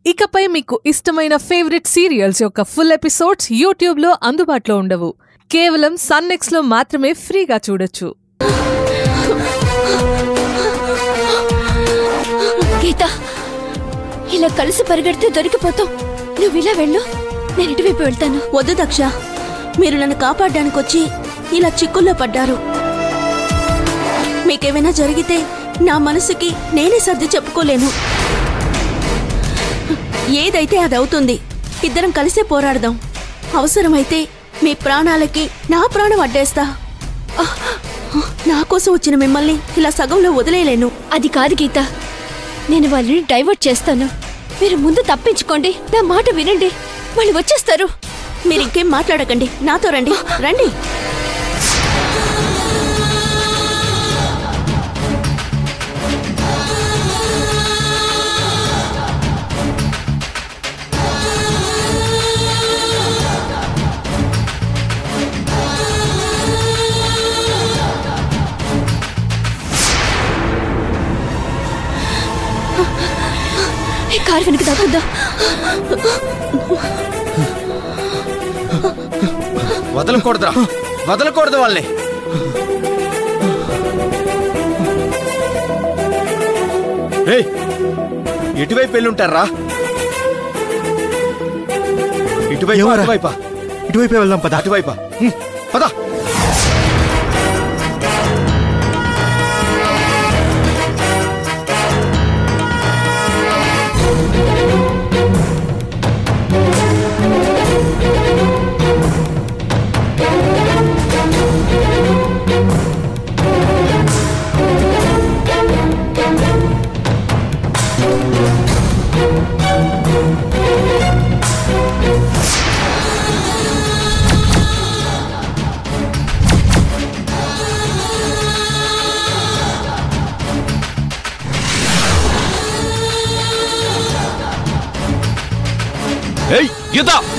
ఇకపై మీకు ఇష్టమైన ఫేవరెట్ సీరియల్స్ యొక్క ఫుల్ ఎపిసోడ్స్ యూట్యూబ్లో అందుబాటులో ఉండవు కేవలం సన్నెక్స్లో మాత్రమే ఫ్రీగా చూడొచ్చు గీత ఇలా కలిసి పరిగెడితే దొరికిపోతాం నువ్వు ఇలా వెళ్ళు నేను ఇటువైపు వెళ్తాను వద్దు దక్ష మీరు నన్ను కాపాడడానికి వచ్చి ఇలా చిక్కుల్లో పడ్డారు మీకేమైనా జరిగితే నా మనసుకి నేనే సర్ది చెప్పుకోలేను ఏదైతే అది అవుతుంది ఇద్దరం కలిసే పోరాడదాం అవసరమైతే మీ ప్రాణాలకి నా ప్రాణం అడ్డేస్తా ఆహ్! నా కోసం వచ్చిన మిమ్మల్ని ఇలా సగంలో వదిలేయలేను అది కాదు గీత నేను వాళ్ళని డైవర్ట్ చేస్తాను మీరు ముందు తప్పించుకోండి నా మాట వినండి వాళ్ళు వచ్చేస్తారు మీరు ఇంకేం మాట్లాడకండి నాతో రండి రండి ఈ కారు వెనక తగ్గుద్దా వదలకూడదురా వదలకూడదు వాళ్ళని ఏయ్ ఇటువైపు వెళ్ళుంటారా ఇటువైపు ఏమోరా? అటువైపా ఇటువైపే వెళ్దాం పద అటువైపా హ్మ్, పద ఏయ్ గీత